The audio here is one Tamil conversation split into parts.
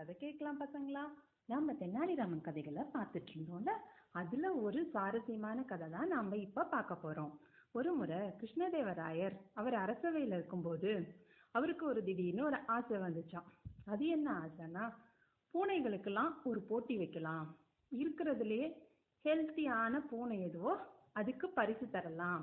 கதை கேட்கலாம் பசங்களா நாம தென்னாலிராமன் கதைகளை பார்த்துட்டு இருந்தோம்ல அதுல ஒரு சுவாரஸ்யமான கதை தான் நாம இப்ப பார்க்க போறோம் ஒரு முறை கிருஷ்ணதேவராயர் அவர் அரசவையில இருக்கும்போது அவருக்கு ஒரு திடீர்னு ஒரு ஆசை வந்துச்சாம் அது என்ன ஆசைன்னா பூனைகளுக்கெல்லாம் ஒரு போட்டி வைக்கலாம் இருக்கிறதுலயே ஹெல்த்தியான பூனை எதுவோ அதுக்கு பரிசு தரலாம்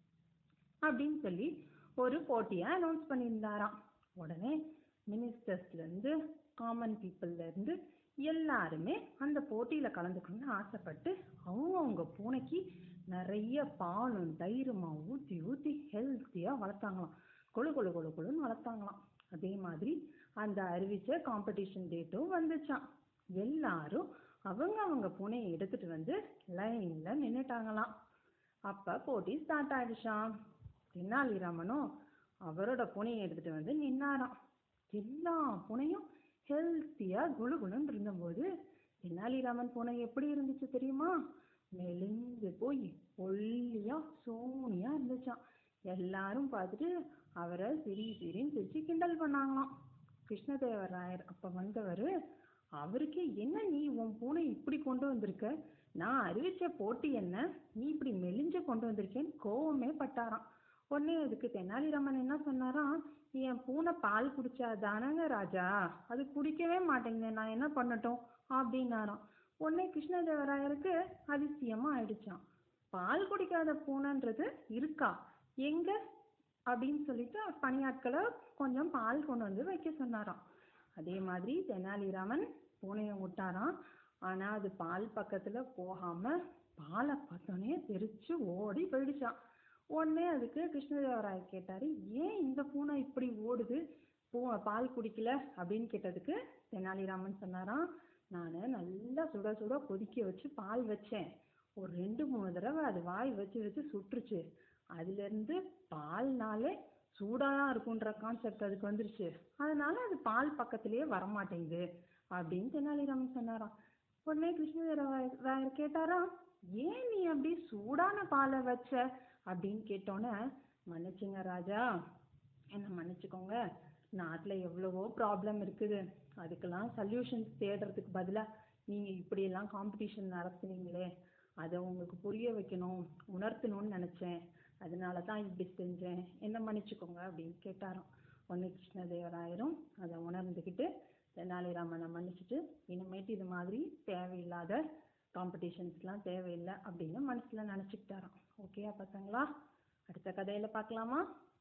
அப்படின்னு சொல்லி ஒரு போட்டியை அனௌன்ஸ் பண்ணியிருந்தாராம் உடனே மினிஸ்டர்ஸ்ல இருந்து காமன் பீப்புள்ல இருந்து எல்லாருமே அந்த போட்டியில கலந்துக்கணும்னு ஆசைப்பட்டு அவங்கவுங்க பூனைக்கு நிறைய பாலும் தயிருமா ஊத்தி ஊத்தி ஹெல்த்தியா வளர்த்தாங்களாம் கொழு கொழு கொழு கொழுன்னு வளர்த்தாங்களாம் அதே மாதிரி அந்த அறிவிச்ச காம்படிஷன் டேட்டும் வந்துச்சாம் எல்லாரும் அவங்க அவங்க பூனையை எடுத்துட்டு வந்து லைன்ல நின்னுட்டாங்களாம் அப்ப போட்டி ஸ்டார்ட் ஆயிடுச்சாம் தென்னாலிராமனும் அவரோட பூனையை எடுத்துட்டு வந்து நின்னாராம் எல்லா பூனையும் ஹெல்த்தியா குளு குளுன்னு இருந்தபோது தென்னாலிராமன் பூனை எப்படி இருந்துச்சு தெரியுமா மெலிஞ்சு போய் ஒல்லியா சோனியா இருந்துச்சாம் எல்லாரும் பார்த்துட்டு அவரை சிரி சிரின்னு சிரிச்சு கிண்டல் பண்ணாங்களாம் கிருஷ்ணதேவராயர் அப்ப வந்தவர் அவருக்கு என்ன நீ உன் பூனை இப்படி கொண்டு வந்திருக்க நான் அறிவிச்ச போட்டி என்ன நீ இப்படி மெலிஞ்சு கொண்டு வந்திருக்கேன்னு கோவமே பட்டாராம் உடனே அதுக்கு தெனாலிராமன் என்ன சொன்னாராம் என் பூனை பால் குடிச்சா தானங்க ராஜா அது குடிக்கவே மாட்டேங்குது நான் என்ன பண்ணட்டும் அப்படின்னாராம் உடனே கிருஷ்ணதேவராயருக்கு அதிசயமா ஆயிடுச்சாம் பால் குடிக்காத பூனைன்றது இருக்கா எங்க அப்படின்னு சொல்லிட்டு பணியாட்களை கொஞ்சம் பால் கொண்டு வந்து வைக்க சொன்னாராம் அதே மாதிரி தெனாலிராமன் பூனையை விட்டாராம் ஆனா அது பால் பக்கத்துல போகாம பாலை பார்த்தோன்னே தெரிச்சு ஓடி போயிடுச்சான் உடனே அதுக்கு கிருஷ்ணதேவராயர் கேட்டாரு ஏன் இந்த பூனை இப்படி ஓடுது பூ பால் குடிக்கல அப்படின்னு கேட்டதுக்கு தெனாலிராமன் சொன்னாராம் நான் நல்லா சுட சுட கொதிக்க வச்சு பால் வச்சேன் ஒரு ரெண்டு மூணு தடவை அது வாய் வச்சு வச்சு சுட்டுருச்சு அதுல இருந்து பால்னாலே சூடாதான் இருக்குன்ற கான்செப்ட் அதுக்கு வந்துருச்சு அதனால அது பால் பக்கத்திலேயே வரமாட்டேங்குது அப்படின்னு தெனாலிராமன் சொன்னாராம் உடனே கிருஷ்ணதேவராயர் கேட்டாராம் ஏன் நீ அப்படி சூடான பாலை வச்ச அப்படின்னு கேட்டோன்னே மன்னிச்சுங்க ராஜா என்ன மன்னிச்சுக்கோங்க நாட்டுல எவ்வளவோ ப்ராப்ளம் இருக்குது அதுக்கெல்லாம் சொல்யூஷன்ஸ் தேடுறதுக்கு பதிலா நீங்க இப்படியெல்லாம் காம்படிஷன் நடத்துனீங்களே அதை உங்களுக்கு புரிய வைக்கணும் உணர்த்தணும்னு நினைச்சேன் அதனால தான் இப்படி செஞ்சேன் என்ன மன்னிச்சுக்கோங்க அப்படின்னு கேட்டாராம் ஒன்னு கிருஷ்ணதேவராயரும் அதை உணர்ந்துக்கிட்டு தெனாலிராமனை மன்னிச்சுட்டு இனிமேட்டு இது மாதிரி தேவையில்லாத காம்படிஷன்ஸ்லாம் தேவையில்லை அப்படின்னு மனசுல நினைச்சுக்கிட்டாராம் ஓகேயா பசங்களா அடுத்த கதையில பார்க்கலாமா